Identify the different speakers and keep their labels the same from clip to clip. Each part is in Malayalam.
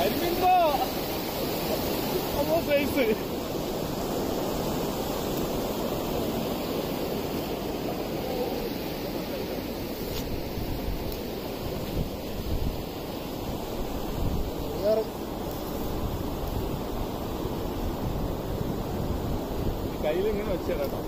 Speaker 1: കരിമീൻകോ അമ്മോ സൈസ് കയ്യിൽ ഇങ്ങനെ വെച്ചേരാട്ടോ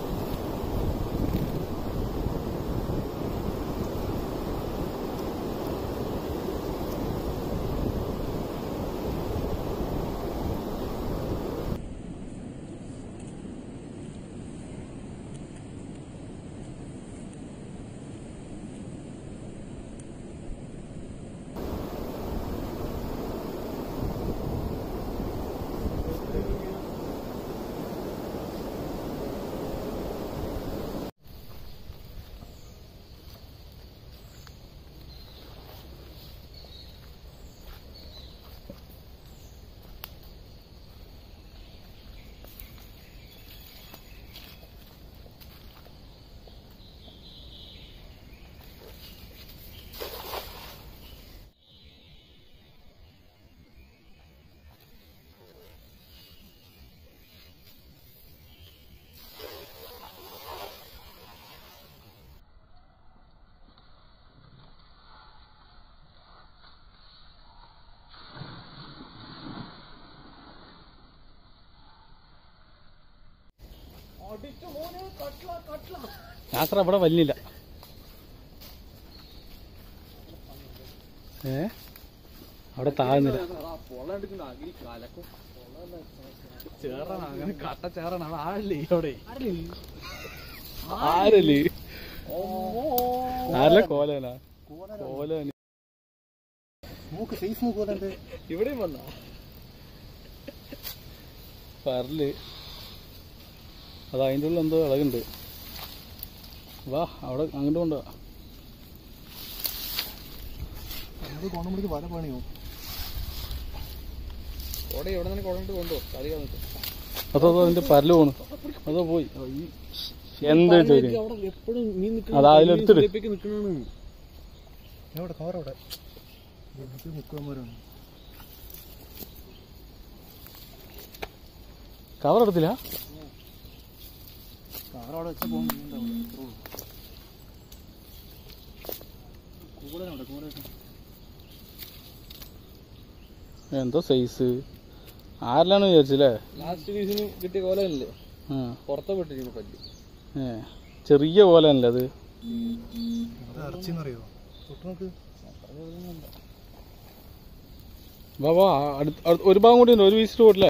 Speaker 2: യാത്ര ഇവിടെ വലിയില്ല ഏ അവിടെ താഴ്ന്നില്ല
Speaker 1: ചേറാണ് അങ്ങനെ കട്ട ചേറാണ് അവിടെ ആഴല്ലേ അവിടെ
Speaker 2: ആരല്ലേ ആരല്ല കോലനാ കോലന
Speaker 3: മൂക്ക് ഫേസ് മൂക്ക് പോലെ ഉണ്ട്
Speaker 1: ഇവിടെയും വന്ന
Speaker 2: പരല് അത് അതിൻ്റെ ഉള്ളിൽ എന്തോ ഇളകുണ്ട് വാ അവിടെ അങ്ങോട്ട് കൊണ്ടുവാ
Speaker 3: അത് കൊണ്ടുമ്പോഴേക്ക് വല പണിയോ
Speaker 1: അവിടെ ഇവിടെ നിന്ന് കൊണ്ടിട്ട് കൊണ്ടോ കളി വന്നിട്ട്
Speaker 2: അതോ അതോ അതിന്റെ പരല് പോണു അതോ പോയി എന്ത് ചോദ്യം
Speaker 1: അവിടെ എപ്പോഴും മീൻ
Speaker 2: അതാ അതിലെടുത്തിട്.
Speaker 1: നിൽക്കണാണ്
Speaker 3: എവിടെ കവർ അവിടെ മുക്കുവന്മാരാണ്
Speaker 2: കവർ എടുത്തില്ല
Speaker 3: കവർ അവിടെ വെച്ച് പോകുന്നുണ്ടാവും കൂടെ അവിടെ കൂടെ
Speaker 2: എന്തോ സൈസ് ആരിലാണ് വിചാരിച്ചല്ലേ
Speaker 1: ലാസ്റ്റ് പീസിന് കിട്ടിയ കോലല്ലേ
Speaker 2: ആ
Speaker 1: പുറത്തെ പെട്ടിരിക്കുന്നു പല്ല്
Speaker 2: ഏ ചെറിയ കോലല്ലേ അത്
Speaker 3: അത് ഇറച്ചിന്നറിയോ തൊട്ട് നോക്ക്
Speaker 2: വാ വാ അടുത്ത് അടുത്ത് ഒരു ഭാഗം കൂടി ഉണ്ട് ഒരു പീസ് പോട്ടില്ലേ